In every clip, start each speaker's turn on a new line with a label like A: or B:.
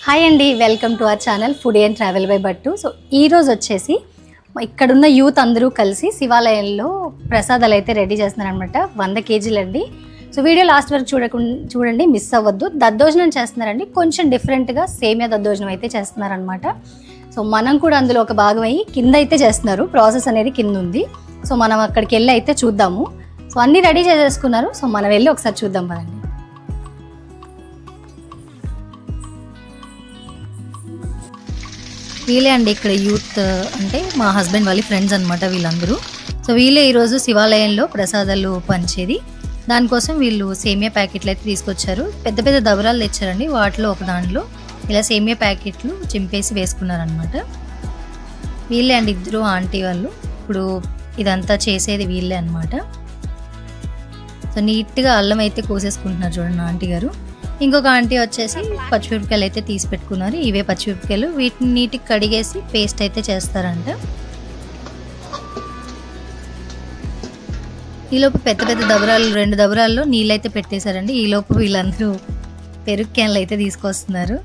A: hi అండి welcome to our channel food and travel by Battu so ఈ రోజు వచ్చేసి ఇక్కడున్న యూత్ అందరూ కలిసి శివాలయంలో ప్రసాదాలు అయితే రెడీ చేస్తున్నారనమాట వంద కేజీలు అండి సో వీడియో లాస్ట్ వరకు చూడకుండా చూడండి మిస్ అవ్వద్దు దద్దోజనం చేస్తున్నారండి కొంచెం డిఫరెంట్గా సేమియా దద్దోజనం అయితే చేస్తున్నారనమాట సో మనం కూడా అందులో ఒక భాగం అయ్యి కింద అయితే చేస్తున్నారు ప్రాసెస్ అనేది కింద ఉంది సో మనం అక్కడికి వెళ్ళి అయితే చూద్దాము సో అన్నీ రెడీ చేసేసుకున్నారు సో మనం వెళ్ళి ఒకసారి చూద్దాం పదండి వీళ్ళే అండి ఇక్కడ యూత్ అంటే మా హస్బెండ్ వాళ్ళ ఫ్రెండ్స్ అనమాట వీళ్ళందరూ సో వీళ్ళే ఈరోజు శివాలయంలో ప్రసాదాలు పంచేది దానికోసం వీళ్ళు సేమియా ప్యాకెట్లు అయితే తీసుకొచ్చారు పెద్ద పెద్ద దబరాలు తెచ్చారండి వాటిలో ఒక దాంట్లో ఇలా సేమియా ప్యాకెట్లు చింపేసి వేసుకున్నారనమాట వీళ్ళే అండి ఇద్దరు ఆంటీ వాళ్ళు ఇప్పుడు ఇదంతా చేసేది వీళ్ళే అనమాట సో నీట్గా అల్లం అయితే కోసేసుకుంటున్నారు చూడండి ఆంటీ గారు ఇంకొక ఆంటీ వచ్చేసి పచ్చిమిరపకాయలు అయితే తీసి పెట్టుకున్నారు ఇవే పచ్చిమిరపకాయలు వీటిని నీట్గా కడిగేసి పేస్ట్ అయితే చేస్తారంట ఈలోపు పెద్ద పెద్ద దబరాలు రెండు దబరాల్లో నీళ్ళు అయితే పెట్టేశారండి ఈలోపు వీళ్ళందరూ పెరుగు క్యాన్లు అయితే తీసుకొస్తున్నారు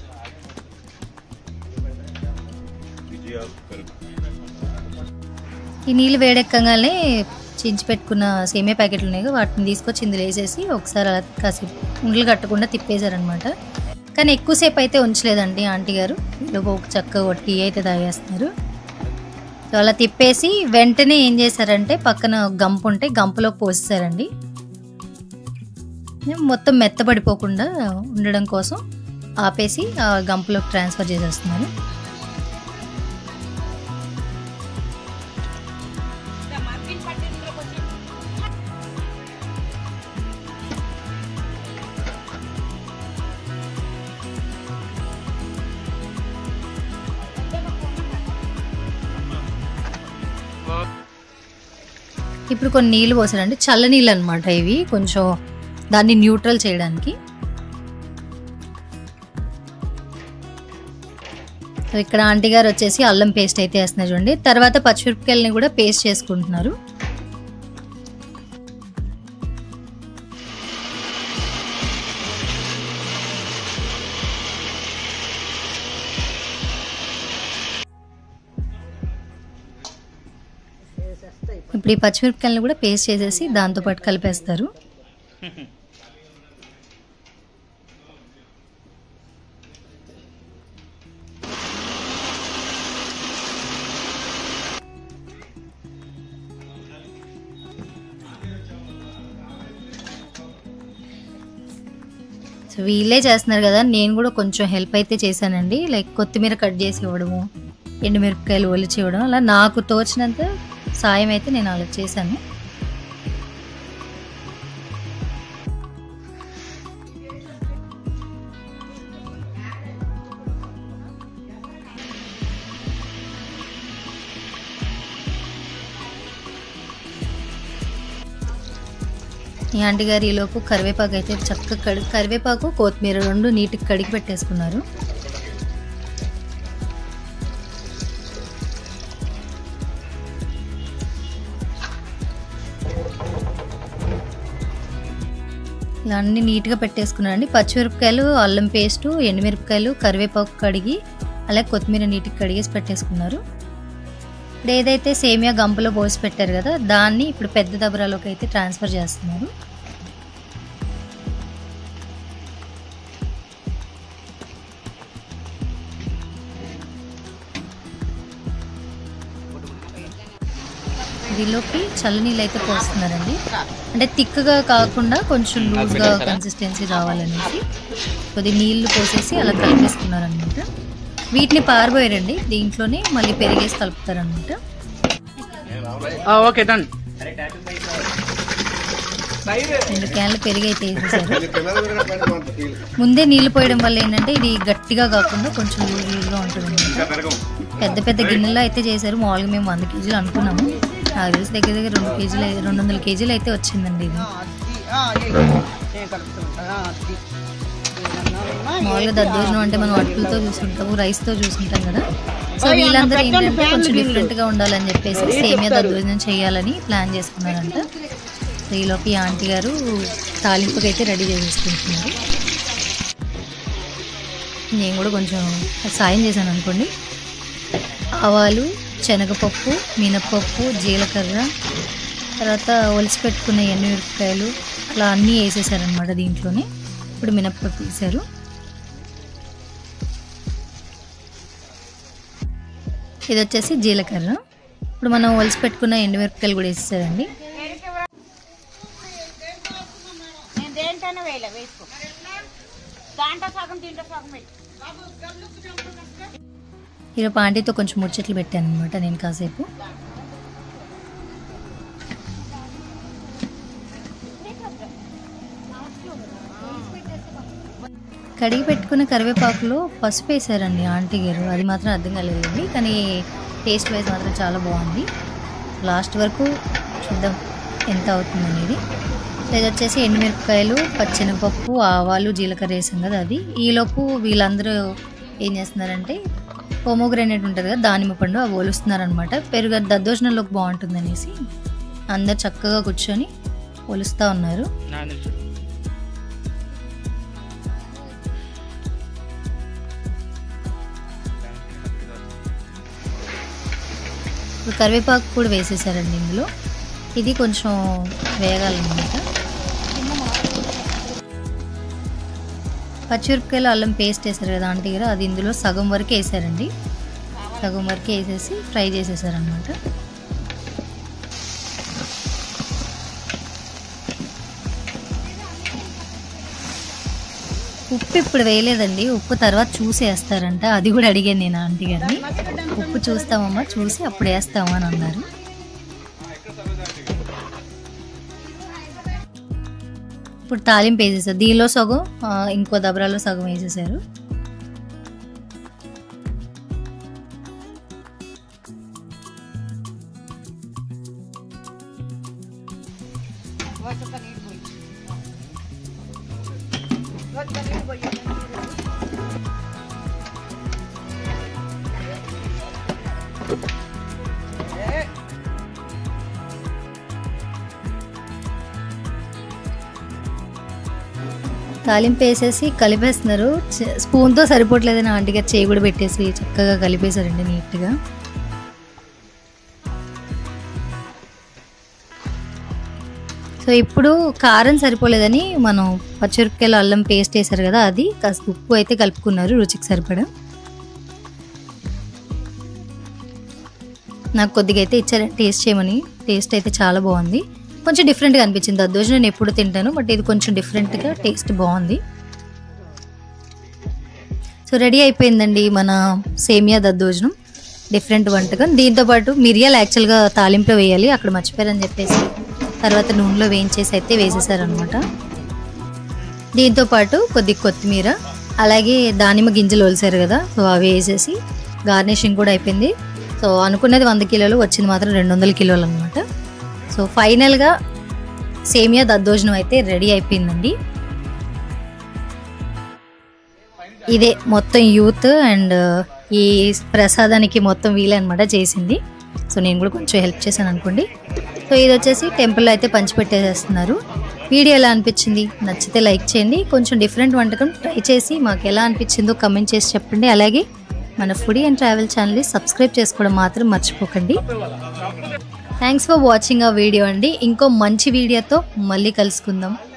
A: ఈ నీళ్ళు వేడెక్కగానే చించి పెట్టుకున్న సేమియా ప్యాకెట్లు ఉన్నాయి కదా, వాటిని తీసుకొచ్చి ఇందులో వేసేసి ఒకసారి అలా కాసేపు ఉండలు కట్టకుండా తిప్పేశారనమాట కానీ ఎక్కువసేపు అయితే ఉంచలేదండి ఆంటీ గారు ఈలోపు ఒక చక్కగా ఒక టీ అయితే తాగేస్తున్నారు సో అలా తిప్పేసి వెంటనే ఏం చేశారంటే పక్కన గంప ఉంటే గంపలోకి పోసేసారండి మొత్తం మెత్తబడిపోకుండా ఉండడం కోసం ఆపేసి ఆ గంపలోకి ట్రాన్స్ఫర్ చేసేస్తున్నారు ఇప్పుడు కొన్ని నీళ్ళు పోసారండి చల్ల నీళ్ళు అనమాట ఇవి కొంచెం దాన్ని న్యూట్రల్ చేయడానికి సో ఇక్కడ ఆంటీ గారు వచ్చేసి అల్లం పేస్ట్ అయితే వేస్తున్నారు చూడండి తర్వాత పచ్చిమిరపకాయలని కూడా పేస్ట్ చేసుకుంటున్నారు ఇప్పుడు ఈ పచ్చిమిరపకాయలను కూడా పేస్ట్ చేసేసి దాంతో పాటు కలిపేస్తారు సో వీళ్ళే చేస్తున్నారు కదా నేను కూడా కొంచెం హెల్ప్ అయితే చేశానండి లైక్ కొత్తిమీర కట్ చేసి ఇవ్వడము ఎండుమిరపకాయలు ఒలిచి ఇవ్వడం అలా నాకు తోచినంత సాయం అయితే నేను అలా చేశాను ఈ ఆంటీ గారు ఈలోపు కరివేపాకు అయితే చక్కగా కడి కరివేపాకు కొత్తిమీర రెండు నీటికి కడిగి పెట్టేసుకున్నారు ఇలా అన్ని నీట్గా పెట్టేసుకున్నానండి పచ్చిమిరపకాయలు అల్లం పేస్టు ఎండుమిరపకాయలు కరివేపాకు కడిగి అలాగే కొత్తిమీర నీటికి కడిగేసి పెట్టేసుకున్నారు ఇప్పుడు ఏదైతే సేమియా గంపలో పోసి పెట్టారు కదా దాన్ని ఇప్పుడు పెద్ద దబరాలోకి అయితే ట్రాన్స్ఫర్ చేస్తున్నారు దీనిలోకి చల్లనీళ్ళు అయితే పోస్తున్నారండి అంటే థిక్గా కాకుండా కొంచెం లూజ్గా కన్సిస్టెన్సీ రావాలనేసి కొద్ది నీళ్లు పోసేసి అలా కలిపేసుకున్నారనమాట వీటిని పారబోయారండి దీంట్లోనే మళ్ళీ పెరిగేసి కలుపుతారనమాట
B: ఓకే డన్
A: రెండు క్యాన్లు పెరిగి అయితే వేసేసారు ముందే నీళ్లు పోయడం వల్ల ఏంటంటే ఇది గట్టిగా కాకుండా కొంచెం లూజ్ లూజ్గా ఉంటుంది అనమాట పెద్ద పెద్ద గిన్నెలో అయితే చేశారు మామూలుగా మేము వంద కేజీలు అనుకున్నాము నాకు తెలిసి దగ్గర దగ్గర రెండు కేజీలు రెండు వందల కేజీలు అయితే వచ్చిందండి ఇది మామూలుగా దద్దోజనం అంటే మనం అటుకులతో చూసుకుంటాము రైస్తో చూసుకుంటాం కదా సో వీళ్ళందరూ ఏంటంటే కొంచెం డిఫరెంట్గా ఉండాలని చెప్పేసి సేమియా దద్దోజనం చేయాలని ప్లాన్ చేసుకున్నారంట సో ఈలోపు ఈ ఆంటీ గారు తాలింపుకి అయితే రెడీ చేసేసుకుంటున్నారు నేను కూడా కొంచెం సాయం చేశాను అనుకోండి ఆవాలు శనగపప్పు మినపప్పు జీలకర్ర తర్వాత ఒలిసి పెట్టుకున్న ఎండుమిరపకాయలు అలా అన్నీ వేసేసారనమాట దీంట్లోనే ఇప్పుడు మినప్పప్పు వేసారు ఇది వచ్చేసి జీలకర్ర ఇప్పుడు మనం ఒలిసి పెట్టుకున్న ఎండుమిరపకాయలు కూడా వేసేసారండి
B: నేను దేంటైనా వేయలే వేసుకో దాంట్లో సగం దీంట్లో సగం పెట్టు
A: ఈరోజు ఆంటీతో కొంచెం ముచ్చట్లు పెట్టాను అనమాట నేను కాసేపు కడిగి పెట్టుకున్న కరివేపాకులో పసుపు వేసారండి ఆంటీ గారు అది మాత్రం అర్థం కాలేదండి కానీ టేస్ట్ వైజ్ మాత్రం చాలా బాగుంది లాస్ట్ వరకు చూద్దాం ఎంత అవుతుంది అనేది సో ఇది వచ్చేసి ఎండుమిరపకాయలు పచ్చెనగపప్పు ఆవాలు జీలకర్ర వేసాం కదా అది ఈలోపు వీళ్ళందరూ ఏం చేస్తున్నారంటే పోమోగ్రానేట్ ఉంటుంది కదా దానిమ్మ పండు అవి ఒలుస్తున్నారనమాట పెరుగు దద్దోజనంలోకి బాగుంటుంది అనేసి అందరు చక్కగా కూర్చొని ఒలుస్తూ ఉన్నారు ఇప్పుడు కరివేపాకు కూడా వేసేసారండి ఇందులో ఇది కొంచెం వేగాలన్నమాట పచ్చిమిరపకాయలు అల్లం పేస్ట్ వేసారు కదా ఆంటీ గారు అది ఇందులో సగం వరకు వేసారండి సగం వరకు వేసేసి ఫ్రై చేసేసారనమాట ఉప్పు ఇప్పుడు వేయలేదండి ఉప్పు తర్వాత చూసి వేస్తారంట అది కూడా అడిగాను నేను ఆంటీ గారిని ఉప్పు చూస్తామమ్మా చూసి అప్పుడు వేస్తాము అని అన్నారు ఇప్పుడు తాలింపు వేసేసారు దీనిలో సగం ఆ, ఇంకో దబరాలో సగం వేసేసారు
B: వచ్చొక్క నీళ్ళు పోయి వచ్చొక్క నీళ్ళు పోయి
A: తాలింపు వేసేసి కలిపేస్తున్నారు చ- స్పూన్తో సరిపోవట్లేదని ఆంటీ గారు చేయి కూడా పెట్టేసి చక్కగా కలిపేశారండి నీట్గా సో ఇప్పుడు కారం సరిపోలేదని మనం పచ్చిమిరపకాయలు అల్లం పేస్ట్ వేసారు కదా అది కాస్త ఉప్పు అయితే కలుపుకున్నారు రుచికి సరిపడా నాకు కొద్దిగా అయితే ఇచ్చారు టేస్ట్ చేయమని టేస్ట్ అయితే చాలా బాగుంది కొంచెం డిఫరెంట్గా అనిపించింది దద్దోజనం నేను ఎప్పుడు తింటాను బట్ ఇది కొంచెం డిఫరెంట్గా టేస్ట్ బాగుంది సో రెడీ అయిపోయిందండి మన సేమియా దద్దోజనం డిఫరెంట్ వంటకం దీంతోపాటు మిరియాలు యాక్చువల్గా తాలింపులో వేయాలి అక్కడ మర్చిపోయారని చెప్పేసి తర్వాత నూనెలో వేయించేసి అయితే వేసేసారనమాట దీంతో పాటు కొద్ది కొత్తిమీర అలాగే దానిమ్మ గింజలు ఒలిసారు కదా సో అవి వేసేసి గార్నిషింగ్ కూడా అయిపోయింది సో అనుకున్నది వంద కిలోలు వచ్చింది మాత్రం రెండు వందల కిలోలు అనమాట సో ఫైనల్గా సేమియా దద్దోజనం అయితే రెడీ అయిపోయిందండి ఇదే మొత్తం యూత్ అండ్ ఈ ప్రసాదానికి మొత్తం వీలే అనమాట చేసింది సో నేను కూడా కొంచెం హెల్ప్ చేశాను అనుకోండి సో ఇది వచ్చేసి టెంపుల్లో అయితే పంచిపెట్టేసేస్తున్నారు వీడియో ఎలా అనిపించింది నచ్చితే లైక్ చేయండి కొంచెం డిఫరెంట్ వంటకం ట్రై చేసి మాకు ఎలా అనిపించిందో కమెంట్ చేసి చెప్పండి అలాగే మన ఫుడీ అండ్ ట్రావెల్ ఛానల్ని సబ్స్క్రైబ్ చేసుకోవడం మాత్రం మర్చిపోకండి థ్యాంక్స్ ఫర్ వాచింగ్ ఆ వీడియో అండి ఇంకో మంచి వీడియోతో మళ్ళీ కలుసుకుందాం